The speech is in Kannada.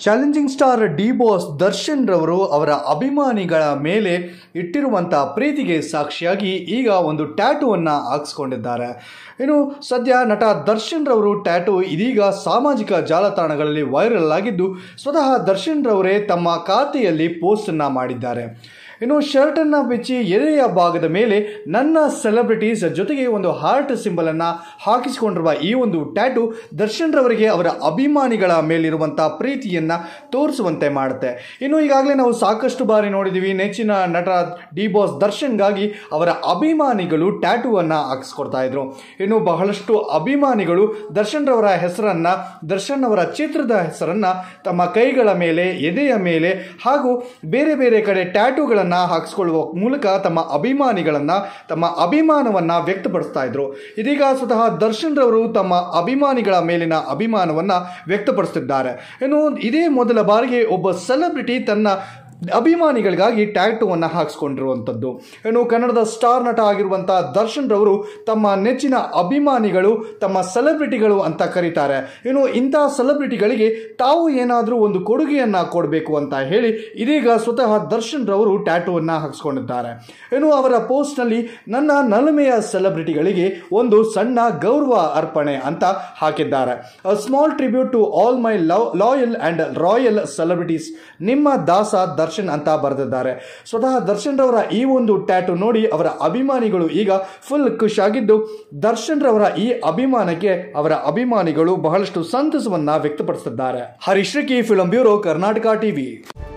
challenging star D boss Darshan ರವರು ಅವರ ಅಭಿಮಾನಿಗಳ ಮೇಲೆ ಇಟ್ಟಿರುವಂಥ ಪ್ರೀತಿಗೆ ಸಾಕ್ಷಿಯಾಗಿ ಈಗ ಒಂದು ಟ್ಯಾಟೂವನ್ನು ಹಾಕ್ಸ್ಕೊಂಡಿದ್ದಾರೆ ಇನ್ನು ಸದ್ಯ ನಟ ದರ್ಶನ್ ರವರು ಟ್ಯಾಟೂ ಇದೀಗ ಸಾಮಾಜಿಕ ಜಾಲತಾಣಗಳಲ್ಲಿ ವೈರಲ್ ಆಗಿದ್ದು ಸ್ವತಃ ದರ್ಶನ್ ರವರೇ ತಮ್ಮ ಖಾತೆಯಲ್ಲಿ ಪೋಸ್ಟನ್ನು ಮಾಡಿದ್ದಾರೆ ಇನ್ನು ಶರ್ಟನ್ನು ಬಿಚ್ಚಿ ಎದೆಯ ಭಾಗದ ಮೇಲೆ ನನ್ನ ಸೆಲೆಬ್ರಿಟೀಸ್ ಜೊತೆಗೆ ಒಂದು ಹಾರ್ಟ್ ಸಿಂಬಲ್ ಅನ್ನ ಹಾಕಿಸಿಕೊಂಡಿರುವ ಈ ಒಂದು ಟ್ಯಾಟು ದರ್ಶನ್ ರವರಿಗೆ ಅವರ ಅಭಿಮಾನಿಗಳ ಮೇಲಿರುವಂಥ ಪ್ರೀತಿಯನ್ನ ತೋರಿಸುವಂತೆ ಮಾಡುತ್ತೆ ಇನ್ನು ಈಗಾಗಲೇ ನಾವು ಸಾಕಷ್ಟು ಬಾರಿ ನೋಡಿದ್ದೀವಿ ನೆಚ್ಚಿನ ನಟ ಡಿ ಬಾಸ್ ದರ್ಶನ್ಗಾಗಿ ಅವರ ಅಭಿಮಾನಿಗಳು ಟ್ಯಾಟೂವನ್ನು ಹಾಕಿಸ್ಕೊಡ್ತಾ ಇದ್ರು ಇನ್ನು ಬಹಳಷ್ಟು ಅಭಿಮಾನಿಗಳು ದರ್ಶನ್ ರವರ ಹೆಸರನ್ನ ದರ್ಶನ್ ಅವರ ಚಿತ್ರದ ಹೆಸರನ್ನ ತಮ್ಮ ಕೈಗಳ ಮೇಲೆ ಎದೆಯ ಮೇಲೆ ಹಾಗೂ ಬೇರೆ ಬೇರೆ ಕಡೆ ಟ್ಯಾಟೂಗಳನ್ನು ಹಾಕಿಸ್ಕೊಳ್ಳುವ ಮೂಲಕ ತಮ್ಮ ಅಭಿಮಾನಿಗಳನ್ನ ತಮ್ಮ ಅಭಿಮಾನವನ್ನ ವ್ಯಕ್ತಪಡಿಸ್ತಾ ಇದ್ರು ಇದೀಗ ಸ್ವತಃ ದರ್ಶನ್ ರವರು ತಮ್ಮ ಅಭಿಮಾನಿಗಳ ಮೇಲಿನ ಅಭಿಮಾನವನ್ನ ವ್ಯಕ್ತಪಡಿಸುತ್ತಿದ್ದಾರೆ ಇನ್ನು ಇದೇ ಮೊದಲ ಬಾರಿಗೆ ಒಬ್ಬ ಸೆಲೆಬ್ರಿಟಿ ತನ್ನ ಅಭಿಮಾನಿಗಳಿಗಾಗಿ ಟ್ಯಾಟೂವನ್ನು ಹಾಕಿಸ್ಕೊಂಡಿರುವಂಥದ್ದು ಇನ್ನು ಕನ್ನಡದ ಸ್ಟಾರ್ ನಟ ಆಗಿರುವಂಥ ದರ್ಶನ್ ರವರು ತಮ್ಮ ನೆಚ್ಚಿನ ಅಭಿಮಾನಿಗಳು ತಮ್ಮ ಸೆಲೆಬ್ರಿಟಿಗಳು ಅಂತ ಕರೀತಾರೆ ಇನ್ನು ಇಂಥ ಸೆಲೆಬ್ರಿಟಿಗಳಿಗೆ ತಾವು ಏನಾದರೂ ಒಂದು ಕೊಡುಗೆಯನ್ನು ಕೊಡಬೇಕು ಅಂತ ಹೇಳಿ ಇದೀಗ ಸ್ವತಃ ದರ್ಶನ್ ರವರು ಟ್ಯಾಟೂವನ್ನು ಹಾಕಿಸ್ಕೊಂಡಿದ್ದಾರೆ ಇನ್ನು ಅವರ ಪೋಸ್ಟ್ನಲ್ಲಿ ನನ್ನ ನಲಮೆಯ ಸೆಲೆಬ್ರಿಟಿಗಳಿಗೆ ಒಂದು ಸಣ್ಣ ಗೌರವ ಅರ್ಪಣೆ ಅಂತ ಹಾಕಿದ್ದಾರೆ small tribute to all my love loyal and royal celebrities ನಿಮ್ಮ ದಾಸ ದರ್ಶನ್ ಅಂತ ಬರೆದಿದ್ದಾರೆ ಸ್ವತಃ ದರ್ಶನ್ ರವರ ಈ ಒಂದು ಟ್ಯಾಟು ನೋಡಿ ಅವರ ಅಭಿಮಾನಿಗಳು ಈಗ ಫುಲ್ ಖುಷಿಯಾಗಿದ್ದು ದರ್ಶನ್ ರವರ ಈ ಅಭಿಮಾನಕ್ಕೆ ಅವರ ಅಭಿಮಾನಿಗಳು ಬಹಳಷ್ಟು ಸಂತಸವನ್ನ ವ್ಯಕ್ತಪಡಿಸಿದ್ದಾರೆ Harish Ricky film bureau Karnataka TV